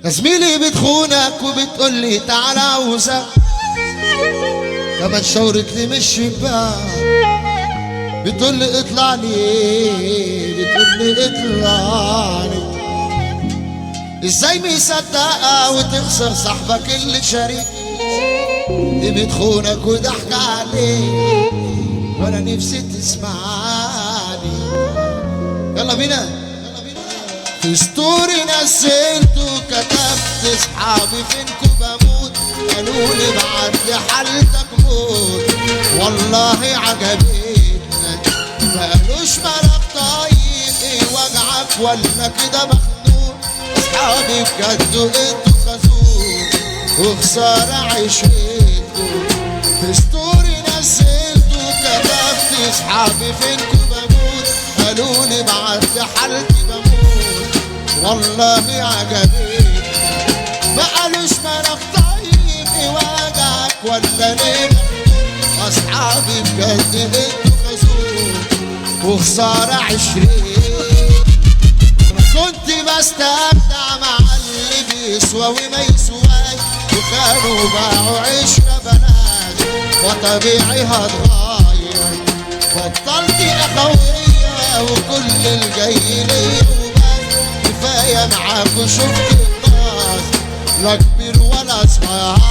يا زميلي بتخونك وبتقول لي تعالى عاوزك كمان شاورت لي من الشباك بتقول لي اطلع لي بتقول لي اطلع لي ازاي مصدقة وتخسر صاحبك اللي شريك دي بتخونك وضحك عليك وانا نفسي تسمعني يلا بينا في ستوري نزلت وكتبت اصحابي فينكم بموت قالوا لي بعد لي حالتك موت والله عجبتنا ما قالوش مالك طيب ايه وجعك ولا كده مخنوق اصحابي بجد انتوا خازوق وخسارة عشرتكم في ستوري نزلت وكتبت اصحابي فينكم بموت قالوا لي بعد حالتي بموت والله عجبتني ما قالوش مالك طيب ايه وجعك ولا ليه اصحابي بجد انتوا خازوق وخسارة عشرين كنت بستمتع مع اللي بيسوى وما يسواي وكانوا باعوا عشرة بنات وطبيعي هتغير بطلت اخوية وكل الجاي ليا وبس كفاية معاكوا شفت الناس لا كبير ولا صغير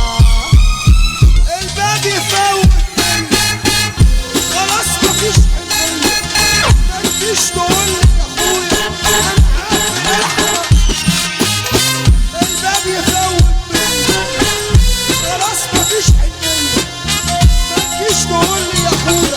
الباب يفوت خلاص مفيش حنية مفيش تقول لي يا اخويا الباب يفوت خلاص مفيش حنية مفيش تقول لي يا اخويا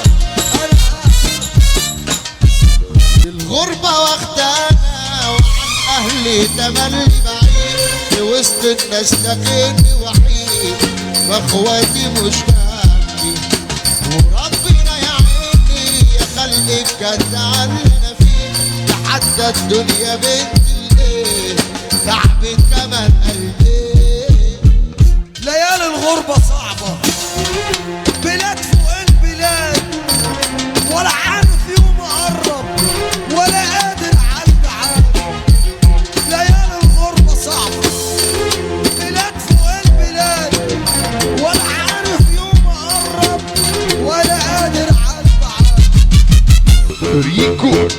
انا الغربة واخدانا وعن أهلي تملي بعيد في وسط الناس لكني وحيد وأخواتي مش جنبي وربنا يعيني يا خلقي بجد عننا فيه لحد الدنيا بنت الايه تعبت كمان قلبي ليالي الغربة صعبة بلاد فوق البلاد ولا عارف يوم اقرب ولا قادر على البعاد ليالي الغربة صعبة بلاد فوق البلاد ولا عارف يوم اقرب ولا قادر على البعاد ريكو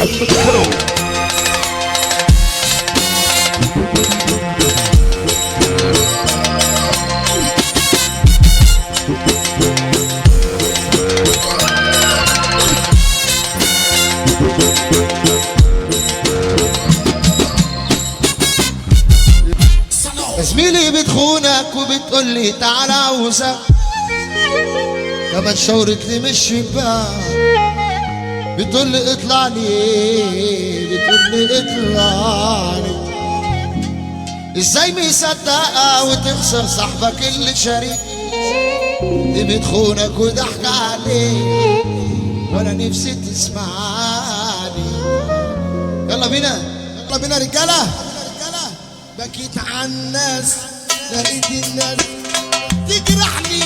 يا زميلي بتخونك وبتقول لي تعالى عاوزك كمان شاورت لي من الشباك بتقول لي اطلع لي بتقول لي اطلع لي ازاي مصدقة وتخسر صاحبك اللي شريك دي بتخونك وضحك عليك وانا نفسي تسمعني يلا بينا يلا بينا رجاله رجاله بكيت على الناس لقيت الناس تجرحني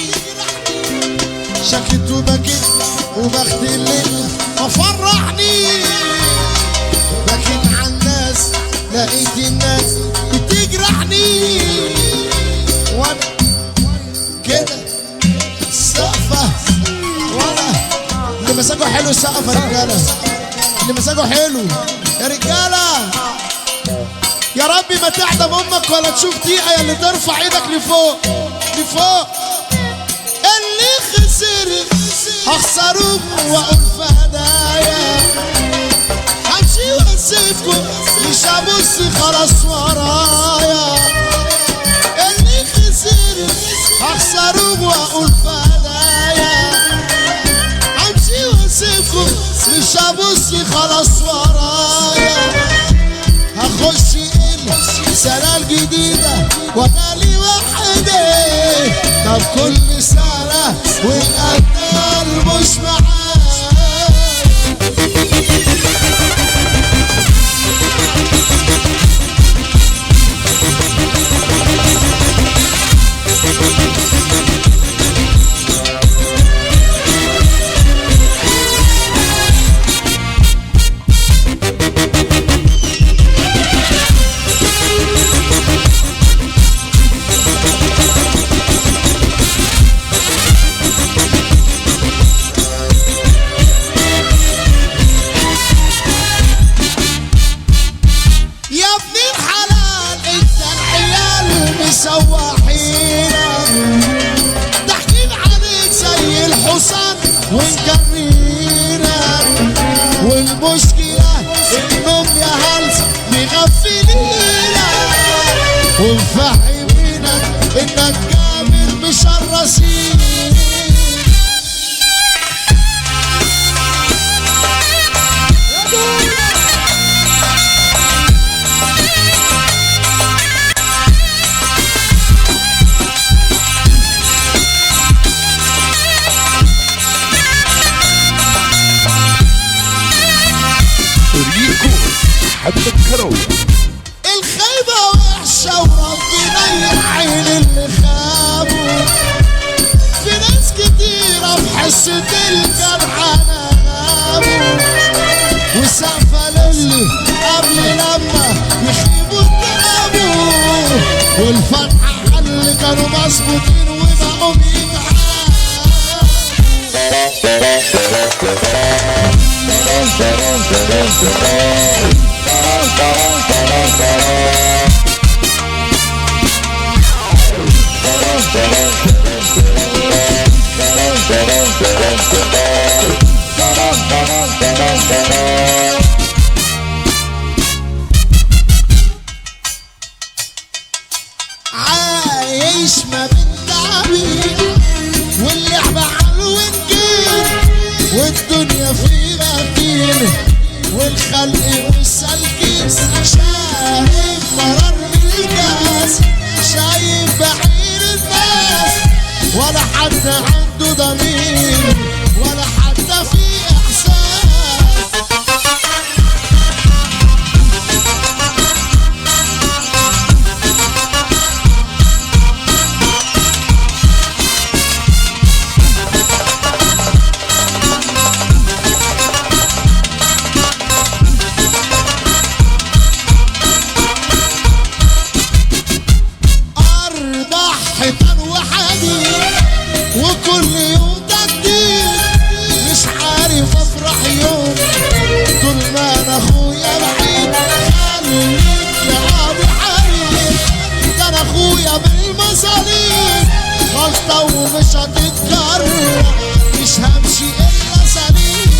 شكيت وبكيت وبخت الليل مفرحني بكيت على الناس لقيت الناس بتجرحني وانا كده سقفة وانا اللي مزاجه حلو السقف يا رجاله اللي مزاجه حلو يا رجاله يا ربي ما تعدم امك ولا تشوف دقيقه يا اللي ترفع ايدك لفوق لفوق اللي خسر هخسره واقول في هدايا همشي واسيبكم مش هبص خلاص ورايا اللي خسر هخسره واقول في هدايا همشي واسيبكم مش هبص خلاص ورايا هخش السنة الجديدة وانا لي وحدي طب كل سنة والأجيال مش معايا مسوحينك ضاحكين عليك زي الحصان ونجرينك والمشكلة انهم يا هلس مغفلينك ومفهمينك انك جامد مشرسين ريكو حتى الكروية الخيبة وحشة وربنا يعين اللي خابوا في ناس كتيرة في حسة الجرحانة غابوا وسقفة للي قبل لما يخيبوا الترابوا والفتحة على اللي كانوا مظبوطين وبقوا بيتعبوا عايش ما بين تعبير واللعبة حلو ونجيل والدنيا فيها كتير والخلق والسلكين شايف مرار من الكاس شايف بحير الناس ولا حد عنده ضمير ولا حد فيه احساس أربع حيطان وحديد وكل يوم تجديد مش عارف أفرح يوم طول ما أنا أخويا بعيد خليك يا أبو حبيب ده أنا أخويا بالمصاريف غلطة ومش هتتكرر مش همشي إلا سليم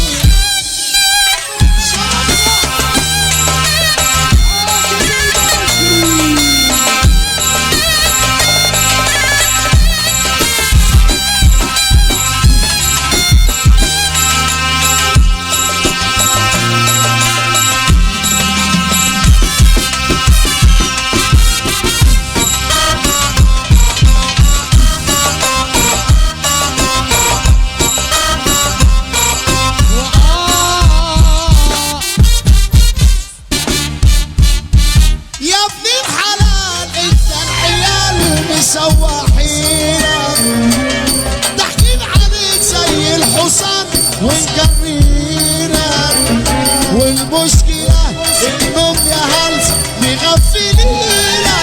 يا ابن الحلال انت العيال مسوحينك ضاحكين عليك زي الحصان ونجرينك والمشكلة انهم يا هلس مغفلينك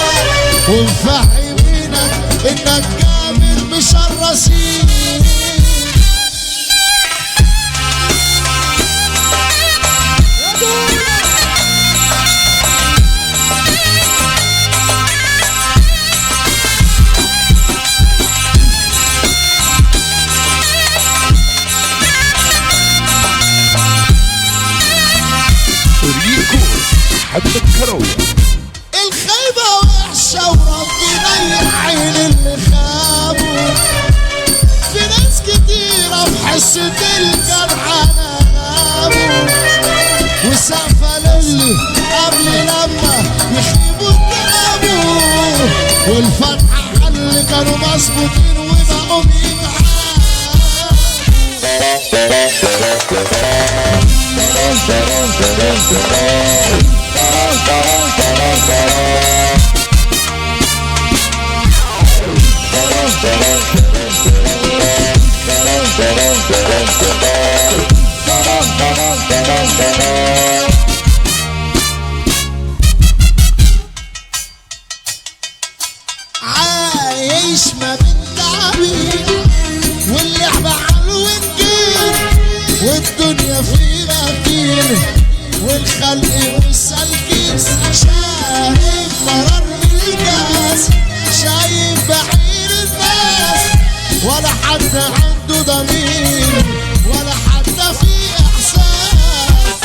ومفهمينك انك جامد مشرسين ريكو حتى الكروية الخيبة وحشة وربنا يعين اللي خابوا في ناس كتيرة في حسة الجرحانة غابوا وسقفة للي قبل لما يخيبوا الترابوا والفتحة على اللي كانوا مظبوطين وبقوا بيتعبوا عايش ما بين تعبير واللعبة حلو ونجيل والدنيا فيها كتير والخلق والسلكين شايف مرار من الكاس ولا حد عنده ضمير ولا حد فيه احساس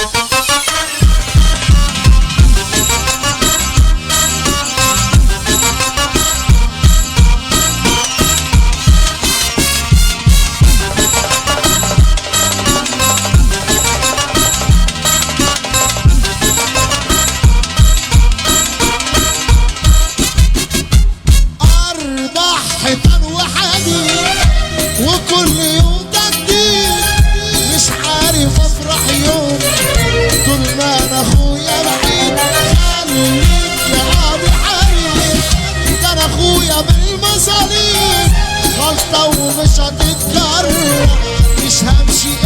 أربع حيطان وحديد وكل يوم تجديد مش عارف أفرح يوم طول ما أنا أخويا بعيد خليك يا أبي حبيب ده أنا أخويا بالمصاريف غلطة ومش هتتكرر مش همشي